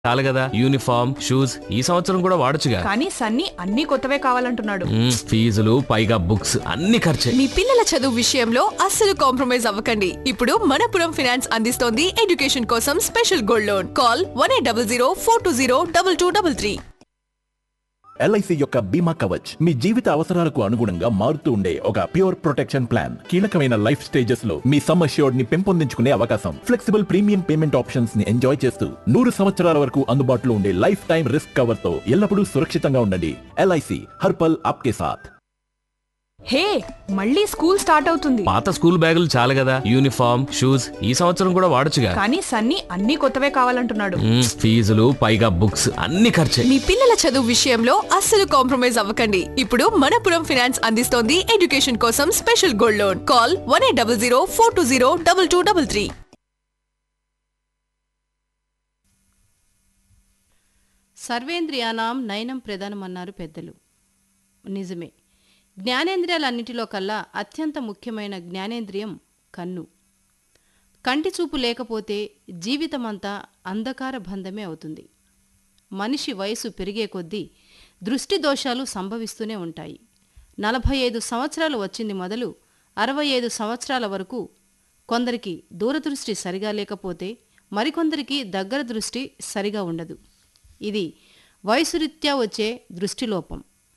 చాలు కదా uniform shoes ఈ సంవత్సరం కూడా వాడొచ్చుగా కానీ సన్నీ అన్ని కొత్తవే కావాలంటున్నాడు మ్మ్, ఫీజులు పైగా బుక్స్ అన్ని ఖర్చే మీ పిల్లల చదువు విషయంలో అస్సలు కాంప్రమైజ్ అవ్వకండి ఇప్పుడు మనపురం ఫినాన్స్ అందిస్తోంది ఎడ్యుకేషన్ కోసం special gold loan call one eight double zero four two zero double two double three LIC యొక్క బీమా కవచ్ మీ జీవిత అవసరాలకు అనుగుణంగా మారుతూ ఉండే ఒక ప్యూర్ ప్రొటెక్షన్ ప్లాన్ కీలకమైన లైఫ్ స్టేజెస్ లో మీ సమ్ అష్యూర్డ్ ని పెంపొందించుకునే అవకాశం ఫ్లెక్సిబుల్ ప్రీమియం పేమెంట్ ఆప్షన్స్ ని ఎంజాయ్ చేస్తూ నూరు సంవత్సరాల వరకు అందుబాటులో ఉండే లైఫ్ టైం రిస్క్ కవర్ తో ఎల్లప్పుడూ సురక్షితంగా ఉండండి ఎల్ఐసి హర్పల్ ఆప్కే సాథ్ హే మళ్ళీ స్కూల్ స్టార్ట్ అవుతుంది పాత స్కూల్ బ్యాగులు చాలు కదా యూనిఫామ్ షూస్ ఈ సంవత్సరం కూడా వాడొచ్చుగా కానీ సన్నీ అన్ని కొత్తవే కావాలంటున్నాడు మ్మ్, ఫీజులు పైగా బుక్స్ అన్ని ఖర్చే మీ పిల్లల చదువు విషయంలో అస్సలు కాంప్రమైజ్ అవ్వకండి ఇప్పుడు మనపురం ఫినాన్స్ అందిస్తోంది ఎడ్యుకేషన్ కోసం special gold loan call one eight double zero four two zero double two double three సర్వేంద్రియానాం నయనం ప్రధానమన్నారు పెద్దలు నిజమే జ్ఞానేంద్రియాలన్నిటిలో కల్లా అత్యంత ముఖ్యమైన జ్ఞానేంద్రియం కన్ను కంటి చూపు లేకపోతే జీవితమంతా అంధకార బంధమే అవుతుంది మనిషి వయసు పెరిగే కొద్దీ దృష్టి దోషాలు సంభవిస్తూనే ఉంటాయి నలభై ఐదు సంవత్సరాలు వచ్చింది మొదలు అరవై ఐదు సంవత్సరాల వరకు కొందరికి దూరదృష్టి సరిగా లేకపోతే మరికొందరికి దగ్గర దృష్టి సరిగా ఉండదు ఇది వయసురీత్యా వచ్చే దృష్టిలోపం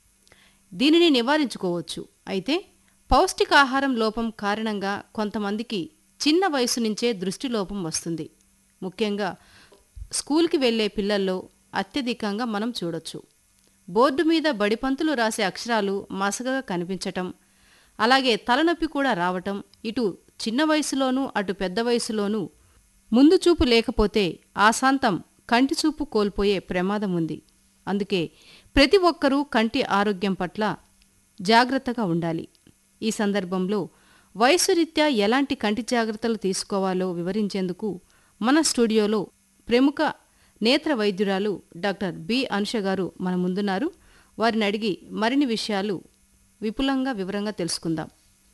దీనిని నివారించుకోవచ్చు అయితే పౌష్టికాహారం లోపం కారణంగా కొంతమందికి చిన్న వయసు నుంచే దృష్టిలోపం వస్తుంది ముఖ్యంగా స్కూల్కి వెళ్ళే పిల్లల్లో అత్యధికంగా మనం చూడొచ్చు బోర్డు మీద బడిపంతులు రాసే అక్షరాలు మసగగా కనిపించటం అలాగే తలనొప్పి కూడా రావటం ఇటు చిన్న వయసులోనూ అటు పెద్ద వయసులోనూ ముందు చూపు లేకపోతే ఆశాంతం కంటి చూపు కోల్పోయే ప్రమాదం ఉంది అందుకే ప్రతి ఒక్కరూ కంటి ఆరోగ్యం పట్ల జాగ్రత్తగా ఉండాలి ఈ సందర్భంలో వయసు రీత్యా ఎలాంటి కంటి జాగ్రత్తలు తీసుకోవాలో వివరించేందుకు మన స్టూడియోలో ప్రముఖ నేత్ర వైద్యురాలు డాక్టర్ బి అనుష గారు మన ముందున్నారు వారిని అడిగి మరిన్ని విషయాలు విపులంగా వివరంగా తెలుసుకుందాం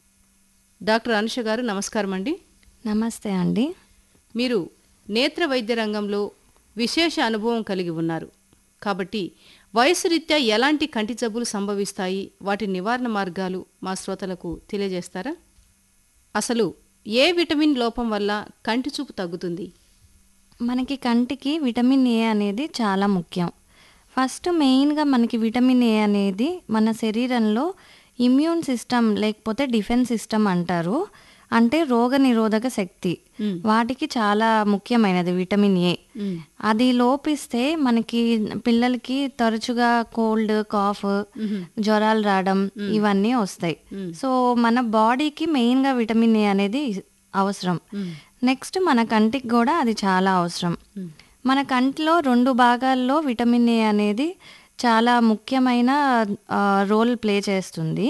డాక్టర్ అనుష గారు నమస్కారం అండి నమస్తే అండి మీరు నేత్ర వైద్య రంగంలో విశేష అనుభవం కలిగి ఉన్నారు కాబట్టి వయసు రీత్యా ఎలాంటి కంటి జబ్బులు సంభవిస్తాయి వాటి నివారణ మార్గాలు మా శ్రోతలకు తెలియజేస్తారా అసలు ఏ విటమిన్ లోపం వల్ల కంటి చూపు తగ్గుతుంది మనకి కంటికి విటమిన్ ఏ అనేది చాలా ముఖ్యం ఫస్ట్ మెయిన్గా మనకి విటమిన్ ఏ అనేది మన శరీరంలో ఇమ్యూన్ సిస్టమ్ లేకపోతే డిఫెన్స్ సిస్టమ్ అంటారు అంటే రోగ నిరోధక శక్తి వాటికి చాలా ముఖ్యమైనది విటమిన్ ఏ అది లోపిస్తే మనకి పిల్లలకి తరచుగా కోల్డ్ కాఫ్ జ్వరాలు రావడం ఇవన్నీ వస్తాయి సో మన బాడీకి మెయిన్గా విటమిన్ ఏ అనేది అవసరం నెక్స్ట్ మన కంటికి కూడా అది చాలా అవసరం మన కంటిలో రెండు భాగాల్లో విటమిన్ ఏ అనేది చాలా ముఖ్యమైన రోల్ ప్లే చేస్తుంది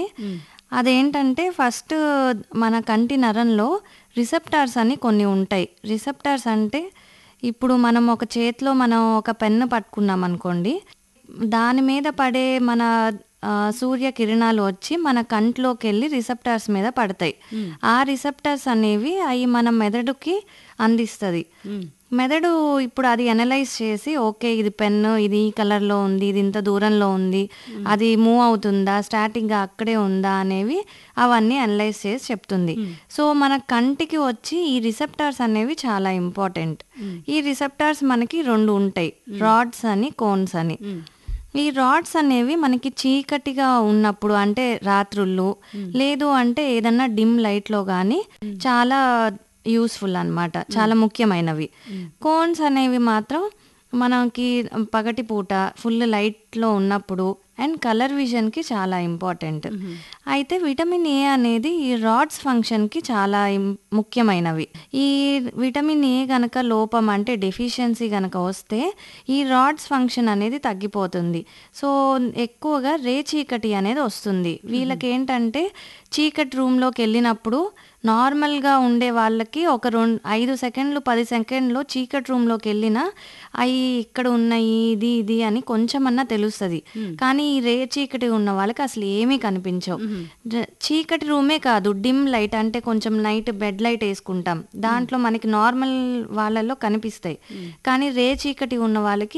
అదేంటంటే ఫస్ట్ మన కంటి నరంలో రిసెప్టార్స్ అని కొన్ని ఉంటాయి రిసెప్టార్స్ అంటే ఇప్పుడు మనం ఒక చేతిలో మనం ఒక పెన్ను పట్టుకున్నాం అనుకోండి దాని మీద పడే మన ఆ, సూర్య కిరణాలు వచ్చి మన కంట్లోకి వెళ్ళి రిసెప్టార్స్ మీద పడతాయి ఆ రిసెప్టార్స్ అనేవి అవి మన మెదడుకి అందిస్తుంది మెదడు ఇప్పుడు అది అనలైజ్ చేసి ఓకే ఇది పెన్ను ఇది ఈ కలర్లో ఉంది ఇది ఇంత దూరంలో ఉంది అది మూవ్ అవుతుందా స్టాటిక్గా అక్కడే ఉందా అనేవి అవన్నీ అనలైజ్ చేసి చెప్తుంది సో మన కంటికి వచ్చి ఈ రిసెప్టార్స్ అనేవి చాలా ఇంపార్టెంట్ ఈ రిసెప్టార్స్ మనకి రెండు ఉంటాయి రాడ్స్ అని కోన్స్ అని ఈ రాడ్స్ అనేవి మనకి చీకటిగా ఉన్నప్పుడు అంటే రాత్రుళ్ళు లేదు అంటే ఏదన్నా డిమ్ లైట్లో కానీ చాలా యూస్ఫుల్ అన్నమాట చాలా ముఖ్యమైనవి కోన్స్ అనేవి మాత్రం మనకి పగటి పూట ఫుల్ లైట్లో ఉన్నప్పుడు అండ్ కలర్ విజన్కి చాలా ఇంపార్టెంట్ అయితే విటమిన్ ఏ అనేది ఈ రాడ్స్ ఫంక్షన్కి చాలా ఇం- ముఖ్యమైనవి ఈ విటమిన్ ఏ గనక లోపం అంటే డెఫిషియన్సీ గనక వస్తే ఈ రాడ్స్ ఫంక్షన్ అనేది తగ్గిపోతుంది సో ఎక్కువగా రే చీకటి అనేది వస్తుంది వీళ్ళకి ఏంటంటే చీకటి రూమ్లోకి వెళ్ళినప్పుడు నార్మల్గా ఉండే వాళ్ళకి ఒక రెండు ఐదు సెకండ్లు పది సెకండ్లు చీకటి రూమ్లోకి వెళ్ళినా అవి ఇక్కడ ఉన్నాయి ఇది ఇది అని కొంచెమన్నా తెలుస్తుంది కానీ ఈ రే చీకటి ఉన్న వాళ్ళకి అసలు ఏమీ కనిపించవు డ- చీకటి రూమే కాదు డిమ్ లైట్ అంటే కొంచెం నైట్ బెడ్ లైట్ వేసుకుంటాం దాంట్లో మనకి నార్మల్ వాళ్ళలో కనిపిస్తాయి కానీ రే చీకటి ఉన్న వాళ్ళకి